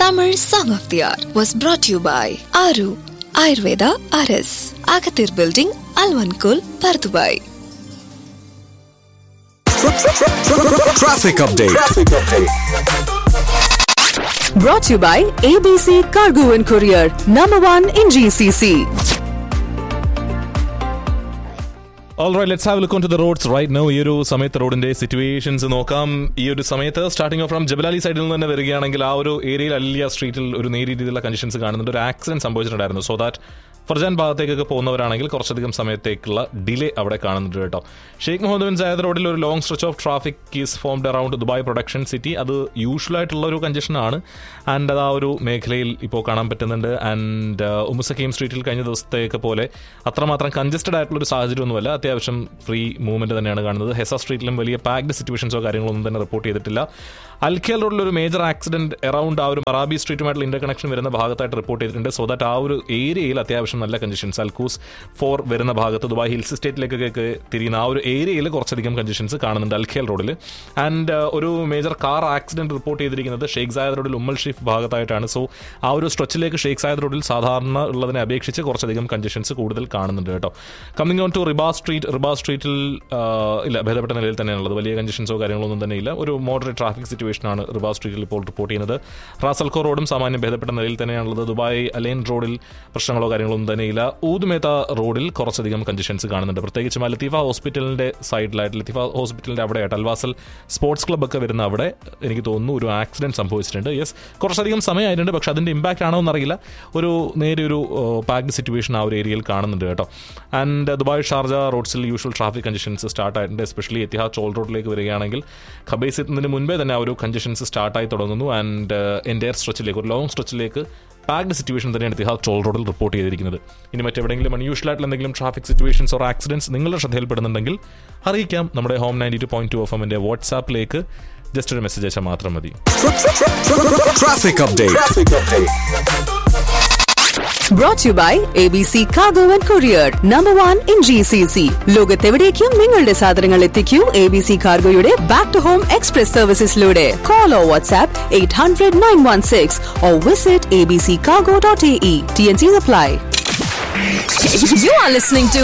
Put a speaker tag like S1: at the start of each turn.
S1: Tamil Song of the Hour was brought to you by Aru Ayurveda RS, Agathir Building, Alvankul, Pardubai.
S2: Traffic update.
S3: Brought to you by ABC Cargo and Courier, number one in GCC.
S4: Alright let's have look on to the roads right no ഈ ഒരു സമയത്ത് റോഡിന്റെ situations നോക്കാം ഈ ഒരു സമയത്ത് starting off from Jebel Ali സൈഡിൽ നിന്ന് തന്നെ വരികയാണെങ്കിൽ ആ ഒരു ഏരിയയിൽ അല്ലിയ സ്ട്രീറ്റിൽ ഒരു നേരിയ രീതിയിലുള്ള കണ്ടീഷൻസ് കാണുന്നുണ്ട് ഒരു ആക്സിഡന്റ് സംഭവിച്ചിട്ടുണ്ടായിരുന്നു സോ ദാറ്റ് ഫർജാൻ ഭാഗത്തേക്കൊക്കെ പോകുന്നവരാണെങ്കിൽ കുറച്ചധികം സമയത്തേക്കുള്ള ഡിലേ അവിടെ കാണുന്നുണ്ട് കേട്ടോ ഷെയ്ഖ് മുഹമ്മദ് ബിൻ സായദ് റോഡിൽ ഒരു long stretch of traffic is formed around Dubai production city അത് യൂഷ്വൽ ആയിട്ടുള്ള ഒരു കഞ്ചഷൻ ആണ് ആൻഡ് അത് ആ ഒരു മേഖലയിൽ ഇപ്പോൾ കാണാൻ പറ്റുന്നുണ്ട് ആൻഡ് ഉമുസക്കീം സ്ട്രീറ്റിൽ കഴിഞ്ഞ ദിവസത്തേക്ക് പോലെ അത്രമാത്രം കഞ്ചസ്റ്റഡ് ആയിട്ടുള്ള ഒരു സാഹചര്യമൊന്നുമല്ല അത്യാവശ്യം ഫ്രീ മൂവ്മെന്റ് തന്നെയാണ് കാണുന്നത് ഹെസ സ്ട്രീറ്റിലും വലിയ പാക്ഡ് സിറ്റുവേഷൻസോ കാര്യങ്ങളോ ഒന്നും തന്നെ റിപ്പോർട്ട് ചെയ്തിട്ടില്ല അൽഖേൽ റോഡിൽ ഒരു മേജർ ആക്സിഡന്റ് അറൌണ്ട് ആ ഒരു മറാബി സ്ട്രീറ്റുമായിട്ടുള്ള ഇന്റർ കണക്ഷൻ വരുന്ന ഭാഗത്തായിട്ട് റിപ്പോർട്ട് ചെയ്തിട്ടുണ്ട് സോ ദാറ്റ് ആ ഒരു ഏരിയയിൽ അത്യാവശ്യം നല്ല കണ്ടീഷൻസ് അൽക്കൂസ് ഫോർ വരുന്ന ഭാഗത്ത് ദുബായ് ഹിൽസ് എസ്റ്റേറ്റിലേക്കൊക്കെ തിരിയുന്ന ആ ഒരു ഏരിയയിൽ കുറച്ചധികം കണ്ടീഷൻസ് കാണുന്നുണ്ട് അൽഖേൽ റോഡിൽ ആൻഡ് ഒരു മേജർ കാർ ആക്സിഡന്റ് റിപ്പോർട്ട് ചെയ്തിരിക്കുന്നത് ഷെയ്ഖ് സായദ് റോഡിൽ ഉമ്മൽ ഷീഫ് ഭാഗത്തായിട്ടാണ് സോ ആ ഒരു സ്ട്രെച്ചിലേക്ക് ഷെയ്ഖ് സായദ് റോഡിൽ സാധാരണ ഉള്ളതിനെ അപേക്ഷിച്ച് കുറച്ചധികം കണ്ടീഷൻസ് കൂടുതൽ കാണുന്നുണ്ട് കേട്ടോ coming on to Riba street Riba സ്ട്രീറ്റിൽ ഇല്ല ഭേദപ്പെട്ട നിലയിൽ തന്നെയാണുള്ളത് വലിയ കണ്ടീഷൻസോ കാര്യങ്ങളോ ഒന്നും തന്നെ ഇല്ല ഒരു മോഡറേറ്റ് ട്രാഫിക് സിറ്റുവേഷൻ ആണ് റിബാ സ്ട്രീറ്റിൽ ഇപ്പോൾ റിപ്പോർട്ട് ചെയ്യുന്നത് റാസൽഖോ റോഡും സാമാന്യം ഭേദപ്പെട്ട നിലയിൽ തന്നെയാണുള്ളത് ദുബായ് അലൈൻ റോഡിൽ പ്രശ്നങ്ങളോ കാര്യങ്ങളോ ഒന്നും തന്നെയില്ല ഊദ്മേത്ത റോഡിൽ കുറച്ചധികം കണ്ടീഷൻസ് കാണുന്നുണ്ട് പ്രത്യേകിച്ച് ലത്തീഫ ഹോസ്പിറ്റലിന്റെ സൈഡിലായിട്ട് ലത്തീഫ ഹോസ്പിറ്റലിന്റെ അവിടെയായിട്ട് അൽവാസൽ സ്പോർട്സ് ക്ലബ്ബ് ഒക്കെ വരുന്ന അവിടെ എനിക്ക് തോന്നുന്നു ഒരു ആക്സിഡന്റ് സംഭവിച്ചിട്ടുണ്ട് യെസ് കുറച്ചധികം സമയമായിട്ടുണ്ട് പക്ഷെ അതിന്റെ ഇമ്പാക്റ്റ് ആണോ എന്നറിയില്ല ഒരു നേരെ ഒരു പാക്ഡ് സിറ്റുവേഷൻ ആ ഒരു ഏരിയയിൽ കാണുന്നുണ്ട് കേട്ടോ ആൻഡ് ദുബായ് ഷാർജ റോഡ്സിൽ യൂഷ്വൽ ട്രാഫിക് കണ്ടീഷൻസ് സ്റ്റാർട്ട് ആയിട്ടുണ്ട് എസ്പെഷ്യലി എത്തിഹാ ചോൾ റോഡിലേക്ക് വരികയാണെങ്കിൽ ഖബൈസ് എത്തുന്നതിന് മുൻപേ തന്നെ ആ ഒരു കണ്ടീഷൻസ് സ്റ്റാർട്ടായി തുടങ്ങുന്നു ആൻഡ് എൻ്റെ സ്ട്രെച്ചിലേക്ക് ഒരു ലോങ് സ്ട്രെച്ചിലേക്ക് പാക്ഡ് സിറ്റുവേഷൻ തന്നെയാണ് തിഹാർ ടോൾ റോഡിൽ റിപ്പോർട്ട് ചെയ്തിരിക്കുന്നത് ഇനി മറ്റെവിടെയെങ്കിലും അൺയൂഷ്വൽ ആയിട്ടുള്ള എന്തെങ്കിലും ട്രാഫിക് സിറ്റുവേഷൻസ് ഓർ ആക്സിഡൻസ് നിങ്ങളുടെ ശ്രദ്ധയിൽപ്പെടുന്നുണ്ടെങ്കിൽ അറിയിക്കാം നമ്മുടെ home ninety two point two F എമ്മിന്റെ വാട്സാപ്പിലേക്ക് ജസ്റ്റ് ഒരു മെസ്സേജ് അയച്ചാൽ മാത്രം മതി
S2: Traffic update.
S3: Brought to you by ABC Cargo and Courier, number one in GCC. ലോകത്തെവിടേക്കും നിങ്ങളുടെ സാധനങ്ങൾ എത്തിക്കൂ എ ബി സി കാർഗോയുടെ ബാക്ക് ടു ഹോം എക്സ്പ്രസ് സർവീസസിലൂടെ call or WhatsApp eight hundred nine one six or visit A B C cargo dot A E T N C apply
S1: You are listening to